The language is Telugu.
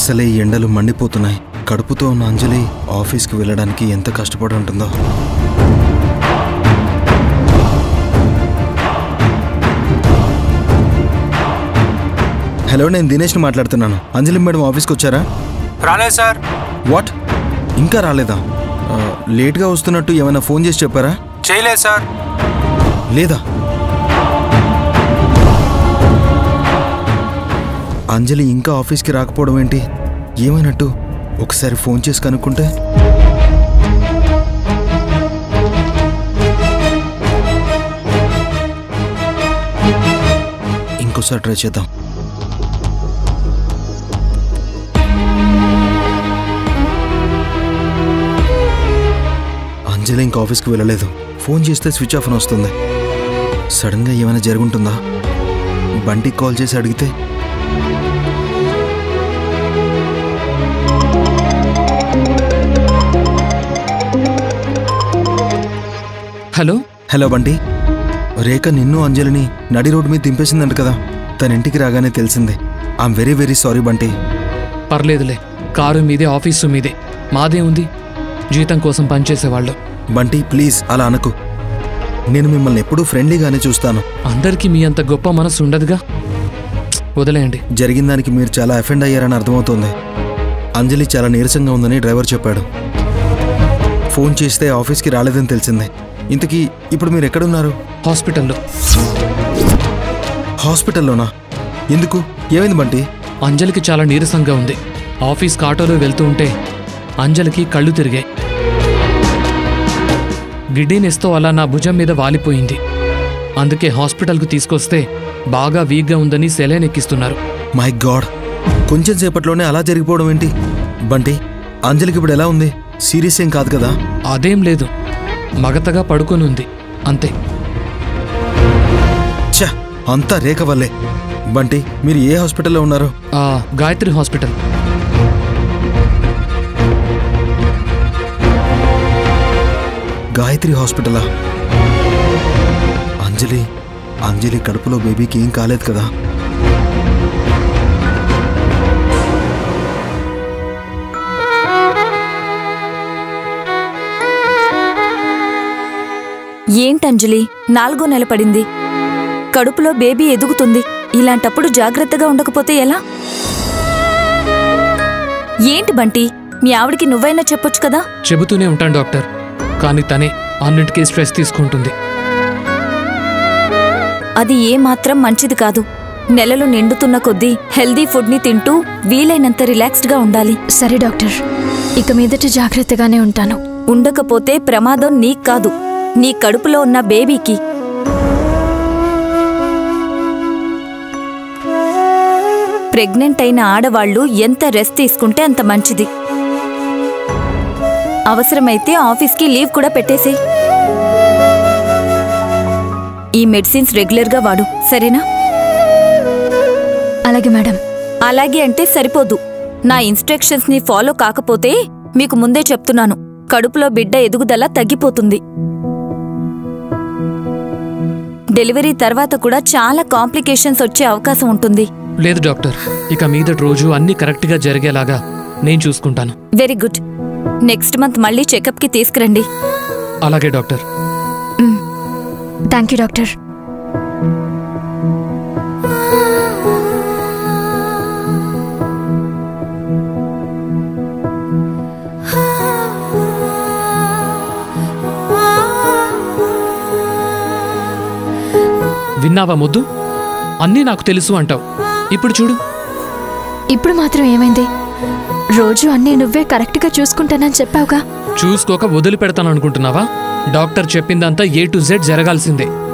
అసలే ఈ ఎండలు మండిపోతున్నాయి కడుపుతో ఉన్న అంజలి ఆఫీస్కి వెళ్ళడానికి ఎంత కష్టపడి ఉంటుందో హలో నేను దినేష్ని మాట్లాడుతున్నాను అంజలి మేడం ఆఫీస్కి వచ్చారా రాలేదు సార్ వాట్ ఇంకా రాలేదా ఆ, లేట్గా వస్తున్నట్టు ఏమైనా ఫోన్ చేసి చెప్పారా చేయలేదు సార్ లేదా అంజలి ఇంకా ఆఫీస్కి రాకపోవడం ఏంటి ఏమైనట్టు ఒకసారి ఫోన్ చేసి కనుక్కుంటే ఇంకోసారి ట్రై చేద్దాం అంజలి ఇంకా ఆఫీస్కి వెళ్ళలేదు ఫోన్ చేస్తే స్విచ్ ఆఫ్ అని వస్తుంది సడన్గా ఏమైనా జరుగుంటుందా బంటికి కాల్ చేసి అడిగితే హలో హలో బంటి రేఖ నిన్ను అంజలిని నడి రోడ్డు మీద దింపేసిందంట కదా తన ఇంటికి రాగానే తెలిసిందే I'm very very sorry Bunty పర్లేదులే కారు మీదే ఆఫీసు మీదే మాదే ఉంది జీతం కోసం పనిచేసేవాళ్ళు బంటి ప్లీజ్ అలా అనకు నేను మిమ్మల్ని ఎప్పుడూ ఫ్రెండ్లీగానే చూస్తాను అందరికీ మీ అంత గొప్ప మనసు ఉండదుగా వదిలేయండి జరిగిన దానికి మీరు చాలా అఫెండ్ అయ్యారని అర్థమవుతోంది అంజలి చాలా నీరసంగా ఉందని డ్రైవర్ చెప్పాడు ఫోన్ చేస్తే ఆఫీస్కి రాలేదని తెలిసిందే ఇంతకీ ఇప్పుడు మీరు ఎక్కడున్నారు హాస్పిటల్లో హాస్పిటల్లోనా ఎందుకు ఏమైంది బంటి అంజలికి చాలా నీరసంగా ఉంది ఆఫీస్కి ఆటోలో వెళ్తూ ఉంటే అంజలికి కళ్ళు తిరిగాయి గిడ్డీనెస్తో అలా నా భుజం మీద వాలిపోయింది అందుకే హాస్పిటల్కు తీసుకొస్తే బాగా వీక్గా ఉందని సెలైన్ ఎక్కిస్తున్నారు మై గాడ్ కొంచెం సేపట్లోనే అలా జరిగిపోవడం ఏంటి బంటి అంజలికి ఇప్పుడు ఎలా ఉంది సీరియస్ ఏం కాదు కదా అదేం లేదు మగతగా పడుకొని ఉంది అంతే ఛ అంతా రేఖ వల్లే బంటి మీరు ఏ హాస్పిటల్లో ఉన్నారు ఆ, గాయత్రి హాస్పిటల్ గాయత్రి హాస్పిటలా అంజలి అంజలి కడుపులో బేబీకి ఏం కాలేదు కదా ఏంటంజలి నాలుగో నెల పడింది కడుపులో బేబీ ఎదుగుతుంది ఇలాంటప్పుడు జాగ్రత్తగా ఉండకపోతే ఎలా ఏంటి బంటి మీ ఆవిడికి నువ్వైనా చెప్పొచ్చు కదా చెబుతూనే ఉంటాను డాక్టర్ కానీ తనే అన్నిటికీ స్ట్రెస్ తీసుకుంటుంది అది ఏమాత్రం మంచిది కాదు నెలలు నిండుతున్న కొద్దీ హెల్దీ ఫుడ్ని తింటూ వీలైనంత రిలాక్స్డ్గా ఉండాలి సరే డాక్టర్ ఇక మీదట జాగ్రత్తగానే ఉంటాను ఉండకపోతే ప్రమాదం నీకు కాదు నీ కడుపులో ఉన్న బేబీకి ప్రెగ్నెంట్ అయిన ఆడవాళ్లు ఎంత రెస్ట్ తీసుకుంటే అంత మంచిది అవసరమైతే ఆఫీస్కి లీవ్ కూడా పెట్టేసేయ్ ఈ మెడిసిన్స్ రెగ్యులర్గా వాడు సరేనా అలాగే మేడం అలాగే అంటే సరిపోదు నా ఇన్స్ట్రక్షన్స్ ని ఫాలో కాకపోతే మీకు ముందే చెప్తున్నాను కడుపులో బిడ్డ ఎదుగుదల తగ్గిపోతుంది డెలివరీ తర్వాత కూడా చాలా కాంప్లికేషన్స్ వచ్చే అవకాశం ఉంటుంది లేదు డాక్టర్ ఇక మీదటి రోజు అన్నీ కరెక్ట్గా జరిగేలాగా నేను చూసుకుంటాను వెరీ గుడ్ నెక్స్ట్ మంత్ మళ్ళీ చెకప్కి తీసుకురండి అలాగే డాక్టర్ థ్యాంక్ యూ డాక్టర్ విన్నావా ముద్దు అన్నీ నాకు తెలుసు అంటావు ఇప్పుడు చూడు ఇప్పుడు మాత్రం ఏమైంది రోజు అన్నీ నువ్వే కరెక్ట్గా చూసుకుంటానని చెప్పావుగా చూసుకోక వదిలిపెడతాను అనుకుంటున్నావా డాక్టర్ చెప్పిందంతా ఏ టు జెడ్ జరగాల్సిందే